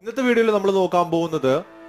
ഇന്നത്തെ വീഡിയോയിൽ നമ്മൾ നോക്കാൻ പോകുന്നത്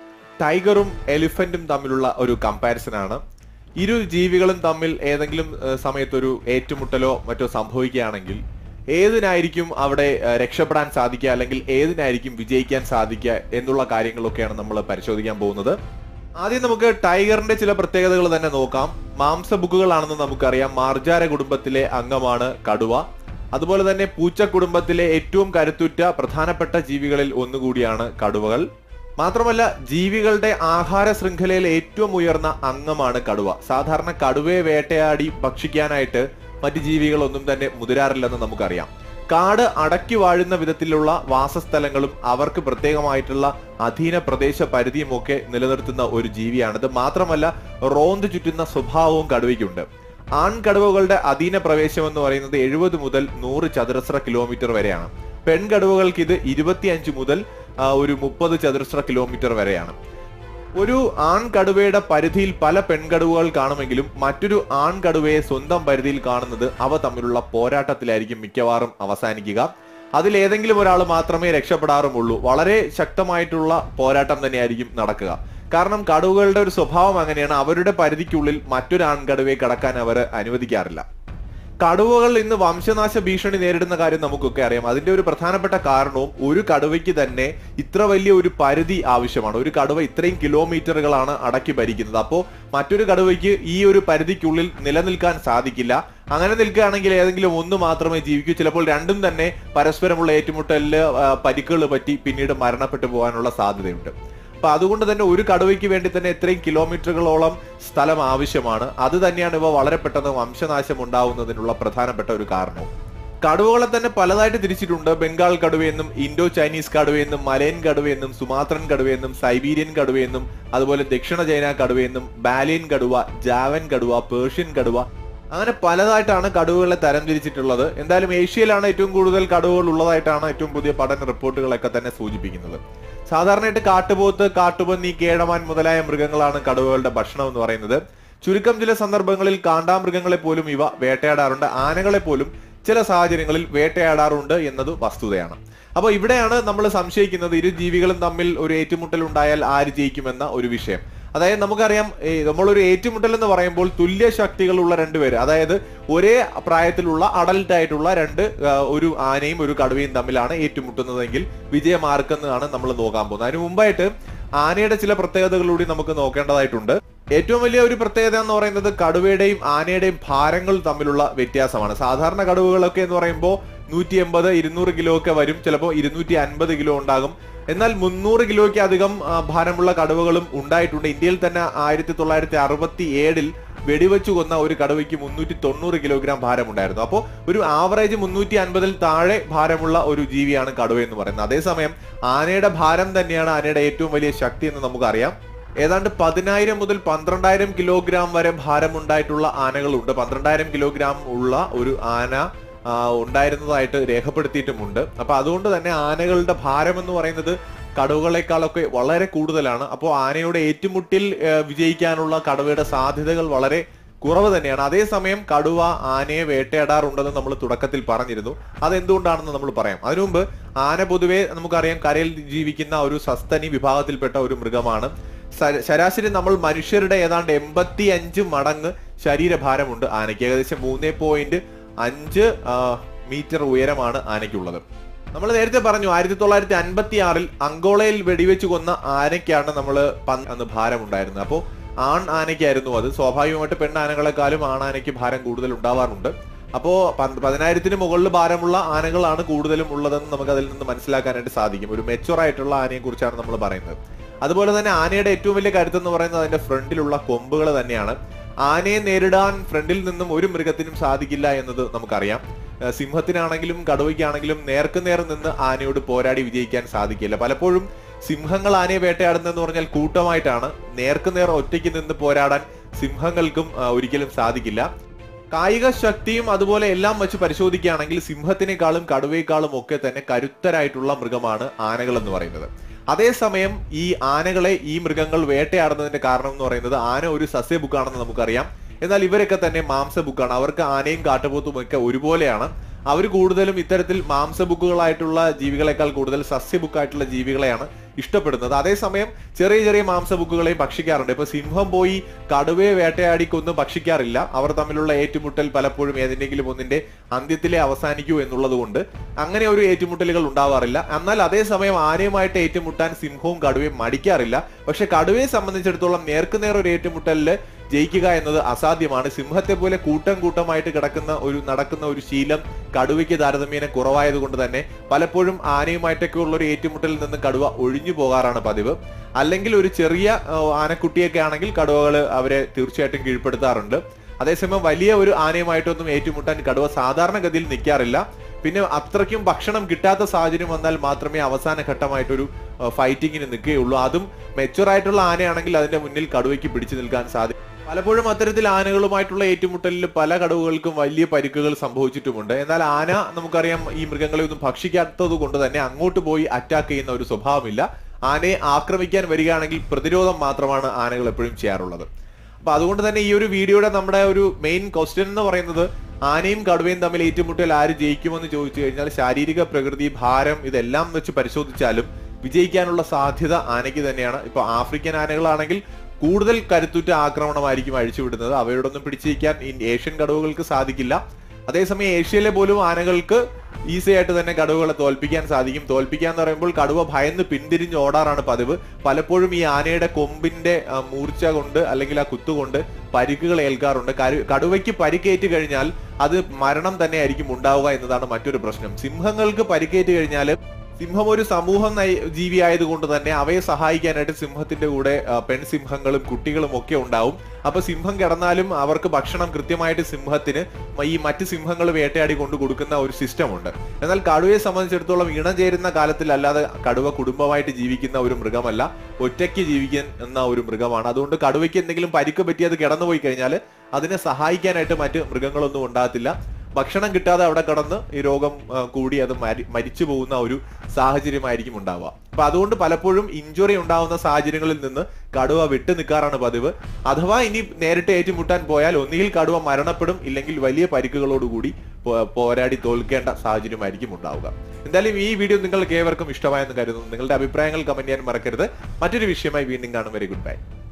ടൈഗറും എലിഫന്റും തമ്മിലുള്ള ഒരു കമ്പാരിസൺ ആണ് ഇരു ജീവികളും തമ്മിൽ ഏതെങ്കിലും ഏഹ്, സമയത്തൊരു ഏറ്റുമുട്ടലോ മറ്റോ സംഭവിക്കുകയാണെങ്കിൽ ഏതിനായിരിക്കും അവിടെ ഏഹ്, രക്ഷപ്പെടാൻ സാധിക്കുക അല്ലെങ്കിൽ ഏതിനായിരിക്കും വിജയിക്കാൻ സാധിക്കുക എന്നുള്ള കാര്യങ്ങളൊക്കെയാണ് നമ്മൾ പരിശോധിക്കാൻ പോകുന്നത് ആദ്യം നമുക്ക് ടൈഗറിന്റെ ചില പ്രത്യേകതകൾ തന്നെ നോക്കാം മാംസ ബുക്കുകളാണെന്ന് നമുക്കറിയാം മാർജാര കുടുംബത്തിലെ അംഗമാണ് കടുവ അതുപോലെ തന്നെ പൂച്ച കുടുംബത്തിലെ ഏറ്റവും കരുത്തുറ്റ പ്രധാനപ്പെട്ട ജീവികളിൽ ഒന്നുകൂടിയാണ് കടുവകൾ മാത്രമല്ല ജീവികളുടെ ആഹാര ശൃംഖലയിൽ ഏറ്റവും ഉയർന്ന അംഗമാണ് കടുവ സാധാരണ കടുവയെ വേട്ടയാടി ഭക്ഷിക്കാനായിട്ട് മറ്റ് ജീവികളൊന്നും തന്നെ മുതിരാറില്ലെന്ന് നമുക്കറിയാം കാട് അടക്കി വാഴുന്ന വിധത്തിലുള്ള വാസസ്ഥലങ്ങളും അവർക്ക് പ്രത്യേകമായിട്ടുള്ള അധീന പ്രദേശ പരിധിയും ഒക്കെ നിലനിർത്തുന്ന ഒരു ജീവിയാണിത് മാത്രമല്ല റോന്ത് ചുറ്റുന്ന സ്വഭാവവും കടുവയ്ക്കുണ്ട് ആൺകടുവകളുടെ അധീന പ്രവേശം എന്ന് പറയുന്നത് എഴുപത് മുതൽ നൂറ് ചതുരശ്ര കിലോമീറ്റർ വരെയാണ് പെൺകടുവകൾക്ക് ഇത് ഇരുപത്തിയഞ്ച് മുതൽ ആ, ഒരു മുപ്പത് ചതുരശ്ര കിലോമീറ്റർ വരെയാണ് ഒരു ആൺകടുവയുടെ പരിധിയിൽ പല പെൺകടുവകൾ കാണുമെങ്കിലും മറ്റൊരു ആൺകടുവയെ സ്വന്തം പരിധിയിൽ കാണുന്നത് അവ തമ്മിലുള്ള പോരാട്ടത്തിലായിരിക്കും മിക്കവാറും അവസാനിക്കുക അതിലേതെങ്കിലും ഒരാൾ മാത്രമേ രക്ഷപ്പെടാറുമുള്ളൂ വളരെ ശക്തമായിട്ടുള്ള പോരാട്ടം തന്നെയായിരിക്കും നടക്കുക കാരണം കടുവകളുടെ ഒരു സ്വഭാവം അങ്ങനെയാണ് അവരുടെ പരിധിക്കുള്ളിൽ മറ്റൊരു ആൺകടുവയെ കടക്കാൻ അവർ അനുവദിക്കാറില്ല കടുവകൾ ഇന്ന് വംശനാശ ഭീഷണി നേരിടുന്ന കാര്യം നമുക്കൊക്കെ അറിയാം അതിന്റെ ഒരു പ്രധാനപ്പെട്ട കാരണവും ഒരു കടുവയ്ക്ക് തന്നെ ഇത്ര വലിയ ഒരു പരിധി ആവശ്യമാണ് ഒരു കടുവ ഇത്രയും കിലോമീറ്ററുകളാണ് അടക്കി ഭരിക്കുന്നത് അപ്പോൾ മറ്റൊരു കടുവയ്ക്ക് ഈ ഒരു പരിധിക്കുള്ളിൽ നിലനിൽക്കാൻ സാധിക്കില്ല അങ്ങനെ നിൽക്കുകയാണെങ്കിൽ ഏതെങ്കിലും ഒന്ന് മാത്രമേ ജീവിക്കൂ ചിലപ്പോൾ രണ്ടും തന്നെ പരസ്പരമുള്ള ഏറ്റുമുട്ടലില് ആ, പരിക്കുകൾ പറ്റി പിന്നീട് മരണപ്പെട്ടു പോകാനുള്ള സാധ്യതയുണ്ട് അപ്പൊ അതുകൊണ്ട് തന്നെ ഒരു കടുവയ്ക്ക് വേണ്ടി തന്നെ ഇത്രയും കിലോമീറ്ററുകളോളം സ്ഥലം ആവശ്യമാണ് അത് തന്നെയാണ് ഇവ വളരെ പെട്ടെന്ന് വംശനാശം ഉണ്ടാവുന്നതിനുള്ള പ്രധാനപ്പെട്ട ഒരു കാരണവും കടുവകളെ തന്നെ പലതായിട്ട് തിരിച്ചിട്ടുണ്ട് ബംഗാൾ കടുവയെന്നും ഇൻഡോ ചൈനീസ് കടുവയെന്നും മലയൻ കടുവയെന്നും സുമാത്രൻ കടുവയെന്നും സൈബീരിയൻ കടുവയെന്നും അതുപോലെ ദക്ഷിണ ചൈന കടുവയെന്നും ബാലിയൻ കടുവ ജാവൻ കടുവ പേർഷ്യൻ കടുവ അങ്ങനെ പലതായിട്ടാണ് കടുവകളെ തരംതിരിച്ചിട്ടുള്ളത് എന്തായാലും ഏഷ്യയിലാണ് ഏറ്റവും കൂടുതൽ കടുവകൾ ഉള്ളതായിട്ടാണ് ഏറ്റവും പുതിയ പഠന റിപ്പോർട്ടുകളൊക്കെ തന്നെ സൂചിപ്പിക്കുന്നത് സാധാരണയായിട്ട് കാട്ടുപോത്ത് കാട്ടുപന്നി കേഴമാൻ മുതലായ മൃഗങ്ങളാണ് കടുവകളുടെ ഭക്ഷണം എന്ന് പറയുന്നത് ചുരുക്കം ചില സന്ദർഭങ്ങളിൽ കാണ്ടാമൃഗങ്ങളെ പോലും ഇവ വേട്ടയാടാറുണ്ട് ആനകളെ പോലും ചില സാഹചര്യങ്ങളിൽ വേട്ടയാടാറുണ്ട് എന്നത് വസ്തുതയാണ് അപ്പോൾ ഇവിടെയാണ് നമ്മൾ സംശയിക്കുന്നത് ഇരു ജീവികളും തമ്മിൽ ഒരു ഏറ്റുമുട്ടൽ ഉണ്ടായാൽ ആര് ജയിക്കുമെന്ന ഒരു വിഷയം അതായത് നമുക്കറിയാം ഈ നമ്മളൊരു ഏറ്റുമുട്ടൽ എന്ന് പറയുമ്പോൾ തുല്യ ശക്തികളുള്ള രണ്ടുപേര് അതായത് ഒരേ പ്രായത്തിലുള്ള അഡൽട്ട് ആയിട്ടുള്ള രണ്ട് ആ, ഒരു ആനയും ഒരു കടുവയും തമ്മിലാണ് ഏറ്റുമുട്ടുന്നതെങ്കിൽ വിജയമാർക്കെന്നാണ് നമ്മൾ നോക്കാൻ പോകുന്നത് അതിന് മുമ്പായിട്ട് ആനയുടെ ചില പ്രത്യേകതകളൂടി നമുക്ക് നോക്കേണ്ടതായിട്ടുണ്ട് ഏറ്റവും വലിയ ഒരു പ്രത്യേകത എന്ന് പറയുന്നത് കടുവയുടെയും ആനയുടെയും ഭാരങ്ങൾ തമ്മിലുള്ള വ്യത്യാസമാണ് സാധാരണ കടുവകളൊക്കെ എന്ന് പറയുമ്പോൾ നൂറ്റി എൺപത് ഇരുന്നൂറ് കിലോ ഒക്കെ വരും ചിലപ്പോൾ ഇരുന്നൂറ്റി അൻപത് കിലോ ഉണ്ടാകും എന്നാൽ മുന്നൂറ് കിലോയ്ക്ക് അധികം ആ, ഭാരമുള്ള കടുവകളും ഉണ്ടായിട്ടുണ്ട് ഇന്ത്യയിൽ തന്നെ ആയിരത്തി തൊള്ളായിരത്തി അറുപത്തി ഏഴിൽ വെടിവെച്ചു കൊന്ന ഒരു കടുവയ്ക്ക് മുന്നൂറ്റി തൊണ്ണൂറ് കിലോഗ്രാം ഭാരമുണ്ടായിരുന്നു അപ്പോൾ ഒരു ആവറേജ് മുന്നൂറ്റി അൻപതിൽ താഴെ ഭാരമുള്ള ഒരു ജീവിയാണ് കടുവ എന്ന് പറയുന്നത് അതേസമയം ആനയുടെ ഭാരം തന്നെയാണ് ആനയുടെ ഏറ്റവും വലിയ ശക്തി എന്ന് നമുക്കറിയാം ഏതാണ്ട് പതിനായിരം മുതൽ പന്ത്രണ്ടായിരം കിലോഗ്രാം വരെ ഭാരമുണ്ടായിട്ടുള്ള ആനകളുണ്ട് പന്ത്രണ്ടായിരം കിലോഗ്രാം ഉള്ള ഒരു ആന ആ, ഉണ്ടായിരുന്നതായിട്ട് രേഖപ്പെടുത്തിയിട്ടുമുണ്ട് അപ്പൊ അതുകൊണ്ട് തന്നെ ആനകളുടെ ഭാരം എന്ന് പറയുന്നത് കടുവകളെക്കാളൊക്കെ വളരെ കൂടുതലാണ് അപ്പോൾ ആനയുടെ ഏറ്റുമുട്ടിൽ ഏ, വിജയിക്കാനുള്ള കടുവയുടെ സാധ്യതകൾ വളരെ കുറവ് തന്നെയാണ് അതേസമയം കടുവ ആനയെ വേട്ടയാടാറുണ്ടെന്ന് നമ്മൾ തുടക്കത്തിൽ പറഞ്ഞിരുന്നു അതെന്തുകൊണ്ടാണെന്ന് നമ്മൾ പറയാം അതിനു മുമ്പ് ആന പൊതുവെ നമുക്കറിയാം കരയിൽ ജീവിക്കുന്ന ഒരു സസ്തനി വിഭാഗത്തിൽപ്പെട്ട ഒരു മൃഗമാണ് സ- ശരാശരി നമ്മൾ മനുഷ്യരുടെ ഏതാണ്ട് എൺപത്തി അഞ്ച് മടങ്ങ് ശരീരഭാരമുണ്ട് ആനയ്ക്ക് ഏകദേശം മൂന്നേ പോയിന്റ് അഞ്ച് ആ, മീറ്റർ ഉയരമാണ് ആനയ്ക്കുള്ളത് നമ്മൾ നേരത്തെ പറഞ്ഞു ആയിരത്തി തൊള്ളായിരത്തി അൻപത്തി ആറിൽ അങ്കോളയിൽ വെടിവെച്ച് കൊന്ന ആനയ്ക്കാണ് നമ്മൾ അന്ന് ഭാരം ഉണ്ടായിരുന്നത് അപ്പോൾ ആൺ ആനയ്ക്കായിരുന്നു അത് സ്വാഭാവികമായിട്ട് പെണ്ണാനകളെക്കാളും ആണാനയ്ക്ക് ഭാരം കൂടുതൽ ഉണ്ടാവാറുണ്ട് അപ്പോ പന്ത് പതിനായിരത്തിന് മുകളിൽ ഭാരമുള്ള ആനകളാണ് കൂടുതലും ഉള്ളതെന്ന് നമുക്ക് അതിൽ നിന്ന് മനസ്സിലാക്കാനായിട്ട് സാധിക്കും ഒരു മെച്ചുവർ ആയിട്ടുള്ള ആനയെ കുറിച്ചാണ് നമ്മൾ പറയുന്നത് അതുപോലെ തന്നെ ആനയുടെ ഏറ്റവും വലിയ കരുത്തെന്ന് പറയുന്നത് അതിന്റെ ഫ്രണ്ടിലുള്ള കൊമ്പുകൾ തന്നെയാണ് ആനയെ നേരിടാൻ ഫ്രണ്ടിൽ നിന്നും ഒരു മൃഗത്തിനും സാധിക്കില്ല എന്നത് നമുക്കറിയാം ഏഹ് സിംഹത്തിനാണെങ്കിലും കടുവയ്ക്കാണെങ്കിലും നേർക്ക് നേർ നിന്ന് ആനയോട് പോരാടി വിജയിക്കാൻ സാധിക്കില്ല പലപ്പോഴും സിംഹങ്ങൾ ആനയെ വേട്ടയാടുന്നതെന്ന് പറഞ്ഞാൽ കൂട്ടമായിട്ടാണ് നേർക്ക് നേർ ഒറ്റയ്ക്ക് നിന്ന് പോരാടാൻ സിംഹങ്ങൾക്കും ആ, ഒരിക്കലും സാധിക്കില്ല കായിക ശക്തിയും അതുപോലെ എല്ലാം വെച്ച് പരിശോധിക്കുകയാണെങ്കിൽ സിംഹത്തിനേക്കാളും കടുവയെക്കാളും ഒക്കെ തന്നെ കരുത്തരായിട്ടുള്ള മൃഗമാണ് ആനകൾ എന്ന് പറയുന്നത് അതേസമയം ഈ ആനകളെ ഈ മൃഗങ്ങൾ വേട്ടയാടുന്നതിന്റെ കാരണം എന്ന് പറയുന്നത് ആന ഒരു സസ്യബുക്കാണെന്ന് നമുക്കറിയാം എന്നാൽ ഇവരൊക്കെ തന്നെ മാംസബുക്കാണ് അവർക്ക് ആനയും കാട്ടുപോത്തും ഒക്കെ ഒരുപോലെയാണ് അവർ കൂടുതലും ഇത്തരത്തിൽ മാംസബുക്കുകളായിട്ടുള്ള ജീവികളെക്കാൾ കൂടുതൽ സസ്യബുക്കായിട്ടുള്ള ജീവികളെയാണ് ഇഷ്ടപ്പെടുന്നത് അതേസമയം ചെറിയ ചെറിയ മാംസബുക്കുകളെയും ഭക്ഷിക്കാറുണ്ട് ഇപ്പൊ സിംഹം പോയി കടുവയെ വേട്ടയാടി കൊന്ന് ഭക്ഷിക്കാറില്ല അവർ തമ്മിലുള്ള ഏറ്റുമുട്ടൽ പലപ്പോഴും ഏതിന്റെങ്കിലും ഒന്നിന്റെ അന്ത്യത്തിലെ അവസാനിക്കൂ എന്നുള്ളത് കൊണ്ട് അങ്ങനെ ഒരു ഏറ്റുമുട്ടലുകൾ ഉണ്ടാവാറില്ല എന്നാൽ അതേസമയം ആനയുമായിട്ട് ഏറ്റുമുട്ടാൻ സിംഹവും കടുവയും മടിക്കാറില്ല പക്ഷെ കടുവയെ സംബന്ധിച്ചിടത്തോളം നേർക്കുനേർ ഒരു ഏറ്റുമുട്ടലില് ജയിക്കുക എന്നത് അസാധ്യമാണ് സിംഹത്തെ പോലെ കൂട്ടം കൂട്ടമായിട്ട് കിടക്കുന്ന ഒരു നടക്കുന്ന ഒരു ശീലം കടുവയ്ക്ക് താരതമ്യേന കുറവായത് കൊണ്ട് തന്നെ പലപ്പോഴും ആനയുമായിട്ടൊക്കെ ഉള്ള ഒരു ഏറ്റുമുട്ടലിൽ നിന്ന് കടുവ ഒഴിഞ്ഞു പോകാറാണ് പതിവ് അല്ലെങ്കിൽ ഒരു ചെറിയ ആ, ആനക്കുട്ടിയൊക്കെ ആണെങ്കിൽ കടുവകൾ അവരെ തീർച്ചയായിട്ടും കീഴ്പ്പെടുത്താറുണ്ട് അതേസമയം വലിയ ഒരു ആനയുമായിട്ടൊന്നും ഏറ്റുമുട്ടാൻ കടുവ സാധാരണഗതിയിൽ നിൽക്കാറില്ല പിന്നെ അത്രയ്ക്കും ഭക്ഷണം കിട്ടാത്ത സാഹചര്യം വന്നാൽ മാത്രമേ അവസാന ഘട്ടമായിട്ടൊരു ഫൈറ്റിങ്ങിന് നിൽക്കുകയുള്ളൂ അതും മെച്ചുവർ ആയിട്ടുള്ള ആനയാണെങ്കിൽ അതിന്റെ മുന്നിൽ കടുവയ്ക്ക് പിടിച്ചു നിൽക്കാൻ സാധിക്കും പലപ്പോഴും അത്തരത്തിൽ ആനകളുമായിട്ടുള്ള ഏറ്റുമുട്ടലിൽ പല കടുവകൾക്കും വലിയ പരിക്കുകൾ സംഭവിച്ചിട്ടുമുണ്ട് എന്നാൽ ആന നമുക്കറിയാം ഈ മൃഗങ്ങളെ ഒന്നും ഭക്ഷിക്കാത്തത് കൊണ്ട് തന്നെ അങ്ങോട്ട് പോയി അറ്റാക്ക് ചെയ്യുന്ന ഒരു സ്വഭാവമില്ല ആനയെ ആക്രമിക്കാൻ വരികയാണെങ്കിൽ പ്രതിരോധം മാത്രമാണ് ആനകൾ എപ്പോഴും ചെയ്യാറുള്ളത് അപ്പൊ അതുകൊണ്ട് തന്നെ ഈ ഒരു വീഡിയോയുടെ നമ്മുടെ ഒരു മെയിൻ ക്വസ്റ്റ്യൻ എന്ന് പറയുന്നത് ആനയും കടുവയും തമ്മിൽ ഏറ്റുമുട്ടൽ ആര് ജയിക്കുമെന്ന് ചോദിച്ചു കഴിഞ്ഞാൽ ശാരീരിക പ്രകൃതി ഭാരം ഇതെല്ലാം വെച്ച് പരിശോധിച്ചാലും വിജയിക്കാനുള്ള സാധ്യത ആനയ്ക്ക് തന്നെയാണ് ഇപ്പൊ ആഫ്രിക്കൻ ആനകളാണെങ്കിൽ കൂടുതൽ കരുത്തുറ്റ ആക്രമണമായിരിക്കും അഴിച്ചുവിടുന്നത് അവയോടൊന്നും പിടിച്ചിരിക്കാൻ ഈ ഏഷ്യൻ കടുവകൾക്ക് സാധിക്കില്ല അതേസമയം ഏഷ്യയിലെ പോലും ആനകൾക്ക് ഈസി ആയിട്ട് തന്നെ കടുവകളെ തോൽപ്പിക്കാൻ സാധിക്കും തോൽപ്പിക്കുക എന്ന് പറയുമ്പോൾ കടുവ ഭയന്ന് പിന്തിരിഞ്ഞ് ഓടാറാണ് പതിവ് പലപ്പോഴും ഈ ആനയുടെ കൊമ്പിന്റെ ആ, മൂർച്ച കൊണ്ട് അല്ലെങ്കിൽ ആ കുത്തുകൊണ്ട് പരിക്കുകൾ ഏൽക്കാറുണ്ട് കരു- കടുവയ്ക്ക് പരിക്കേറ്റ് കഴിഞ്ഞാൽ അത് മരണം തന്നെ ആയിരിക്കും ഉണ്ടാവുക എന്നതാണ് മറ്റൊരു പ്രശ്നം സിംഹങ്ങൾക്ക് പരിക്കേറ്റ് കഴിഞ്ഞാൽ സിംഹം ഒരു സമൂഹം നയി- ജീവിയായതുകൊണ്ട് തന്നെ അവയെ സഹായിക്കാനായിട്ട് സിംഹത്തിന്റെ കൂടെ ആ, പെൺസിംഹങ്ങളും കുട്ടികളും ഒക്കെ ഉണ്ടാവും അപ്പൊ സിംഹം കിടന്നാലും അവർക്ക് ഭക്ഷണം കൃത്യമായിട്ട് സിംഹത്തിന് മ- ഈ മറ്റ് സിംഹങ്ങൾ വേട്ടയാടി കൊണ്ട് കൊടുക്കുന്ന ഒരു സിസ്റ്റം ഉണ്ട് എന്നാൽ കടുവയെ സംബന്ധിച്ചിടത്തോളം ഇണം ചേരുന്ന കാലത്തിൽ അല്ലാതെ കടുവ കുടുംബമായിട്ട് ജീവിക്കുന്ന ഒരു മൃഗമല്ല ഒറ്റയ്ക്ക് ജീവിക്കുന്ന ഒരു മൃഗമാണ് അതുകൊണ്ട് കടുവയ്ക്ക് എന്തെങ്കിലും പരിക്ക് പറ്റി അത് കിടന്നുപോയി കഴിഞ്ഞാൽ അതിനെ സഹായിക്കാനായിട്ട് മറ്റ് മൃഗങ്ങളൊന്നും ഉണ്ടാകത്തില്ല ഭക്ഷണം കിട്ടാതെ അവിടെ കടന്ന് ഈ രോഗം ആ, കൂടി അത് മരി- മരിച്ചു പോകുന്ന ഒരു സാഹചര്യമായിരിക്കും ഉണ്ടാവുക അപ്പൊ അതുകൊണ്ട് പലപ്പോഴും ഇഞ്ചുറി ഉണ്ടാവുന്ന സാഹചര്യങ്ങളിൽ നിന്ന് കടുവ വിട്ടു നിൽക്കാറാണ് പതിവ് അഥവാ ഇനി നേരിട്ട് ഏറ്റുമുട്ടാൻ പോയാൽ ഒന്നുകിൽ കടുവ മരണപ്പെടും ഇല്ലെങ്കിൽ വലിയ പരിക്കുകളോടുകൂടി പോ- പോരാടി തോൽക്കേണ്ട സാഹചര്യമായിരിക്കും ഉണ്ടാവുക എന്തായാലും ഈ വീഡിയോ നിങ്ങൾക്ക് ഏവർക്കും ഇഷ്ടമായെന്ന് കരുതുന്നു നിങ്ങളുടെ അഭിപ്രായങ്ങൾ കമന്റ് ചെയ്യാൻ മറക്കരുത് മറ്റൊരു വിഷയമായി വീണ്ടും കാണും വെരി ഗുഡ് ബൈ